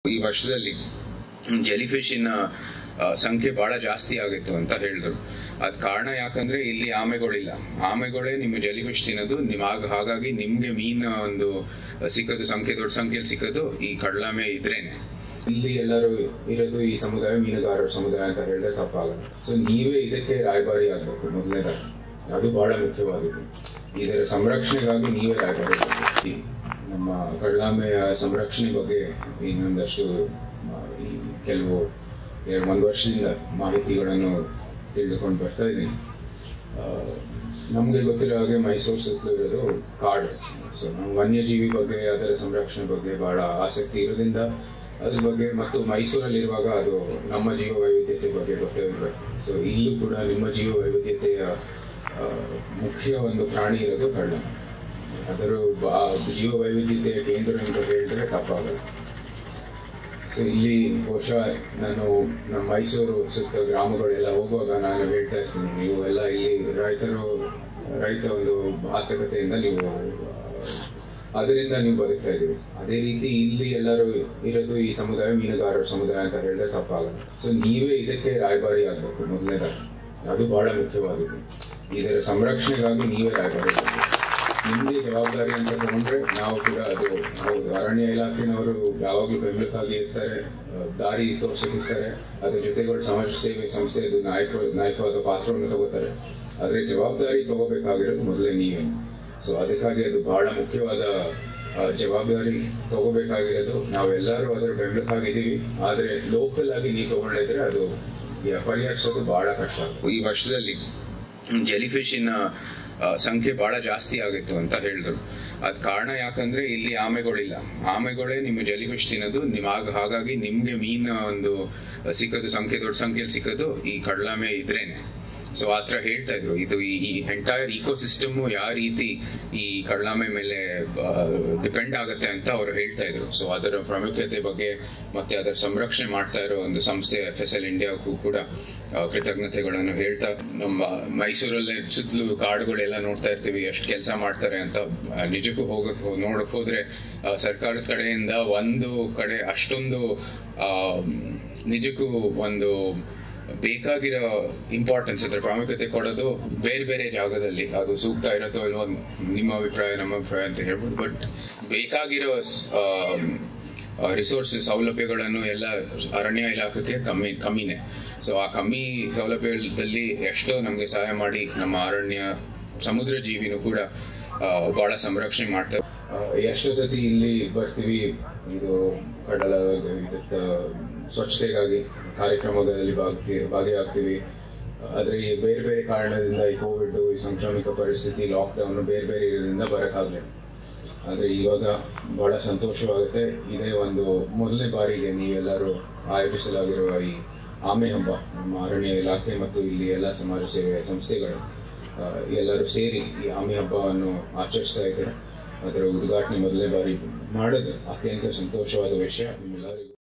ಈ ವರ್ಷದಲ್ಲಿ ಜೆಲಿಫಿಶಿನ ಸಂಖ್ಯೆ ಬಹಳ ಜಾಸ್ತಿ ಆಗಿತ್ತು ಅಂತ ಹೇಳಿದ್ರು ಅದ್ ಕಾರಣ ಯಾಕಂದ್ರೆ ಇಲ್ಲಿ ಆಮೆಗಳಿಲ್ಲ ಆಮೆಗಳೇ ನಿಮ್ಮ ಜೆಲಿಫಿಶ್ ತಿನ್ನೋದು ನಿಮ್ ಆಗ- ಹಾಗಾಗಿ ನಿಮ್ಗೆ ಮೀನ್ ಒಂದು ಸಿಕ್ಕದು ಸಂಖ್ಯೆ ದೊಡ್ಡ ಸಂಖ್ಯೆಯಲ್ಲಿ ಸಿಕ್ಕದು ಈ ಕಡಲಾಮೆ ಇದ್ರೇನೆ ಇಲ್ಲಿ ಎಲ್ಲರೂ ಇರೋದು ಈ ಸಮುದಾಯ ಮೀನುಗಾರರ ಸಮುದಾಯ ಅಂತ ಹೇಳಿದ್ರೆ ತಪ್ಪಾಗಲ್ಲ ಸೊ ನೀವೇ ಇದಕ್ಕೆ ರಾಯಭಾರಿ ಆಗ್ಬೇಕು ಮೊದಲನೇದಾಗಿ ಅದು ಬಹಳ ಮುಖ್ಯವಾಗಿದೆ ಇದರ ಸಂರಕ್ಷಣೆಗಾಗಿ ನೀವೇ ರಾಯಭಾರಿ ಆಗ್ಬೇಕು. ಈ ನಮ್ಮ ಕಳ್ಳಾಮೆಯ ಸಂರಕ್ಷಣೆ ಬಗ್ಗೆ ಇನ್ನೊಂದಷ್ಟು ಆ, ಈ ಕೆಲವು ಎರಡು ಒಂದು ವರ್ಷದಿಂದ ಮಾಹಿತಿಗಳನ್ನು ತಿಳಿದುಕೊಂಡು ಬರ್ತಾ ಇದ್ದೀನಿ ನಮಗೆ ಗೊತ್ತಿರೋ ಹಾಗೆ ಮೈಸೂರು ಸುತ್ತಲೂ ಇರೋದು ಕಾಡು ಸೊ ನಾವು ವನ್ಯಜೀವಿ ಬಗ್ಗೆ ಅದರ ಸಂರಕ್ಷಣೆ ಬಗ್ಗೆ ಬಹಳ ಆಸಕ್ತಿ ಇರೋದ್ರಿಂದ ಅದ್ರ ಬಗ್ಗೆ ಮತ್ತು ಮೈಸೂರಲ್ಲಿರುವಾಗ ಅದು ನಮ್ಮ ಜೀವ ವೈವಿಧ್ಯತೆ ಬಗ್ಗೆ ಗೊತ್ತೇ ಇರಬೇಕು ಸೊ ಇಲ್ಲೂ ಕೂಡ ನಿಮ್ಮ ಜೀವ ವೈವಿಧ್ಯತೆಯ ಆ, ಮುಖ್ಯ ಒಂದು ಪ್ರಾಣಿ ಇರೋದು ಕಳ್ಳ ಅದರ ಬಾ- ಜೀವ ವೈವಿಧ್ಯತೆಯ ಕೇಂದ್ರ ಅಂತ ಹೇಳಿದ್ರೆ ತಪ್ಪಾಗಲ್ಲ ಸೊ ಇಲ್ಲಿ ಬಹುಶಃ ನಾನು ನಮ್ಮ ಮೈಸೂರು ಸುತ್ತ ಗ್ರಾಮಗಳೆಲ್ಲ ಹೋಗುವಾಗ ನಾನು ಹೇಳ್ತಾ ಇರ್ತೀನಿ ನೀವು ಎಲ್ಲ ಇಲ್ಲಿ ರೈತರು ರೈತ ಒಂದು ಆರ್ಥಿಕತೆಯಿಂದ ನೀವು ಆ, ಅದರಿಂದ ನೀವು ಬದುಕ್ತಾ ಇದ್ದೀವಿ ಅದೇ ರೀತಿ ಇಲ್ಲಿ ಎಲ್ಲರೂ ಇರೋದು ಈ ಸಮುದಾಯ ಮೀನುಗಾರರ ಸಮುದಾಯ ಅಂತ ಹೇಳಿದ್ರೆ ತಪ್ಪಾಗಲ್ಲ ಸೊ ನೀವೇ ಇದಕ್ಕೆ ರಾಯಭಾರಿ ಆಗ್ಬೇಕು ಮೊದಲನೇದಾಗಿ ಅದು ಬಹಳ ಮುಖ್ಯವಾಗಿದೆ ಇದರ ಸಂರಕ್ಷಣೆಗಾಗಿ ನೀವೇ ರಾಯಭಾರಿ ಆಗ್ಬೇಕು ನಿಮ್ದೇ ಜವಾಬ್ದಾರಿ ಅಂತ ತಗೊಂಡ್ರೆ ನಾವು ಕೂಡ ಅದು ಹೌದು ಅರಣ್ಯ ಇಲಾಖೆನವರು ಯಾವಾಗಲೂ ಬೆಂಬಲಕ್ಕಾಗಿ ಇರ್ತಾರೆ ಆ, ದಾರಿ ತೋರಿಸಿರ್ತಾರೆ ಅದ್ರ ಜೊತೆಗಳು ಸಮಾಜ ಸೇವೆ ಸಂಸ್ಥೆದು ನಾಯಕ ನಾಯಕವಾದ ಪಾತ್ರವನ್ನು ತಗೋತಾರೆ ಆದ್ರೆ ಜವಾಬ್ದಾರಿ ತಗೋಬೇಕಾಗಿರೋದು ಮೊದಲೇ ನೀವೇ ಸೊ ಅದಕ್ಕಾಗಿ ಅದು ಬಹಳ ಮುಖ್ಯವಾದ ಆ, ಜವಾಬ್ದಾರಿ ತಗೋಬೇಕಾಗಿರೋದು ನಾವೆಲ್ಲರೂ ಅದರ ಬೆಂಬಲಕ್ಕಾಗಿದ್ದೀವಿ ಆದ್ರೆ ಲೋಕಲ್ ಆಗಿ ನೀವು ತಗೊಂಡಿದ್ರೆ ಅದು ಯ- ಪರಿಹರಿಸೋದು ಬಹಳ ಕಷ್ಟ ಈ ವರ್ಷದಲ್ಲಿ ಜೆಲಿಫಿಶಿನ ಸಂಖ್ಯೆ ಬಹಳ ಜಾಸ್ತಿ ಆಗಿತ್ತು ಅಂತ ಹೇಳಿದ್ರು ಅದ್ ಕಾರಣ ಯಾಕಂದ್ರೆ ಇಲ್ಲಿ ಆಮೆಗಳಿಲ್ಲ ಆಮೆಗಳೇ ನಿಮ್ಮ ಜೆಲಿಫಿಶ್ ತಿನ್ನೋದು ನಿಮ್ ಆಗ- ಹಾಗಾಗಿ ನಿಮ್ಗೆ ಮೀನ್ ಒಂದು ಸಿಕ್ಕದು ಸಂಖ್ಯೆ ದೊಡ್ಡ ಸಂಖ್ಯೆಯಲ್ಲಿ ಸಿಕ್ಕದು ಈ ಕಡಲಾಮೆ ಇದ್ರೇನೆ ಸೊ ಆತರ ಹೇಳ್ತಾ ಇದ್ರು ಇದು ಈ- ಈ ಎಂಟೈರ್ ಇಕೋಸಿಸ್ಟಮ್ ಯಾವ ರೀತಿ ಈ ಕಡಲಾಮೆ ಮೇಲೆ ಡಿಪೆಂಡ್ ಆಗುತ್ತೆ ಅಂತ ಅವರು ಹೇಳ್ತಾ ಇದ್ರು ಸೊ ಅದರ ಪ್ರಾಮುಖ್ಯತೆ ಬಗ್ಗೆ ಮತ್ತೆ ಅದರ ಸಂರಕ್ಷಣೆ ಮಾಡ್ತಾ ಇರೋ ಒಂದು ಸಂಸ್ಥೆ ಎಫ್ ಎಸ್ ಎಲ್ ಇಂಡಿಯಾಕ್ಕೂ ಕೂಡ ಆ, ಕೃತಜ್ಞತೆಗಳನ್ನು ಹೇಳ್ತಾ ನಮ್ಮ ಮೈಸೂರಲ್ಲೇ ಸುತ್ತಲೂ ಕಾಡುಗಳೆಲ್ಲ ನೋಡ್ತಾ ಇರ್ತೀವಿ ಎಷ್ಟು ಕೆಲಸ ಮಾಡ್ತಾರೆ ಅಂತ ಆ, ನಿಜಕ್ಕೂ ಹೋಗಕ್ ಹೋ- ನೋಡಕ್ ಹೋದ್ರೆ ಆ, ಸರ್ಕಾರದ ಕಡೆಯಿಂದ ಒಂದು ಕಡೆ ಅಷ್ಟೊಂದು ಆ, ನಿಜಕ್ಕೂ ಒಂದು ಬೇಕಾಗಿರೋ ಇಂಪಾರ್ಟೆನ್ಸ್ ಅದ್ರ ಪ್ರಾಮುಖ್ಯತೆ ಕೊಡೋದು ಬೇರೆ ಬೇರೆ ಜಾಗದಲ್ಲಿ ಅದು ಸೂಕ್ತ ಇರತ್ತೋ ಇಲ್ವೋ ನಿಮ್ಮ ಅಭಿಪ್ರಾಯ ನಮ್ಮ ಅಭಿಪ್ರಾಯ ಅಂತ ಹೇಳ್ಬೋದು ಬಟ್ ಬೇಕಾಗಿರೋ ರಿಸೋರ್ಸಸ್ ಸೌಲಭ್ಯಗಳನ್ನು ಎಲ್ಲ ಅರಣ್ಯ ಇಲಾಖೆಗೆ ಕಮ್ಮಿ ಕಮ್ಮಿನೇ ಸೊ ಆ ಕಮ್ಮಿ ಸೌಲಭ್ಯದಲ್ಲಿ ಎಷ್ಟೋ ನಮಗೆ ಸಹಾಯ ಮಾಡಿ ನಮ್ಮ ಅರಣ್ಯ ಸಮುದ್ರ ಜೀವಿನೂ ಕೂಡ ಆ, ಬಹಳ ಸಂರಕ್ಷಣೆ ಮಾಡ್ತಾರೆ ಆ, ಎಷ್ಟೋ ಸತಿ ಇಲ್ಲಿ ಬರ್ತೀವಿ ಇದು ಕಡಲ ಇದಕ್ಕೆ ಸ್ವಚ್ಛತೆಗಾಗಿ ಕಾರ್ಯಕ್ರಮದಲ್ಲಿ ಭಾಗಿ ಭಾಗಿಯಾಗ್ತೀವಿ ಆದ್ರೆ ಈ ಬೇರೆ ಬೇರೆ ಕಾರಣದಿಂದ ಈ ಕೋವಿಡ್ ಈ ಸಾಂಕ್ರಾಮಿಕ ಪರಿಸ್ಥಿತಿ ಲಾಕ್ಡೌನ್ ಬೇರೆ ಬೇರೆ ಇರೋದ್ರಿಂದ ಬರೋಕ್ಕಾಗಲಿಲ್ಲ ಆದ್ರೆ ಇವಾಗ ಬಹಳ ಸಂತೋಷವಾಗುತ್ತೆ ಇದೇ ಒಂದು ಮೊದಲನೇ ಬಾರಿಗೆ ನೀವೆಲ್ಲರೂ ಆಯೋಜಿಸಲಾಗಿರುವ ಈ ಆಮೆ ಹಬ್ಬ ನಮ್ಮ ಅರಣ್ಯ ಇಲಾಖೆ ಮತ್ತು ಇಲ್ಲಿ ಎಲ್ಲ ಸಮಾಜ ಸೇವೆ ಸಂಸ್ಥೆಗಳು ಆ, ಎಲ್ಲರೂ ಸೇರಿ ಈ ಆಮೆ ಹಬ್ಬವನ್ನು ಆಚರಿಸ್ತಾ ಇದ್ದಾರೆ ಅದರ ಉದ್ಘಾಟನೆ ಮೊದಲನೇ ಬಾರಿ ಮಾಡೋದು ಅತ್ಯಂತ ಸಂತೋಷವಾದ ವಿಷಯ ನಿಮ್ಮೆಲ್ಲರಿಗೂ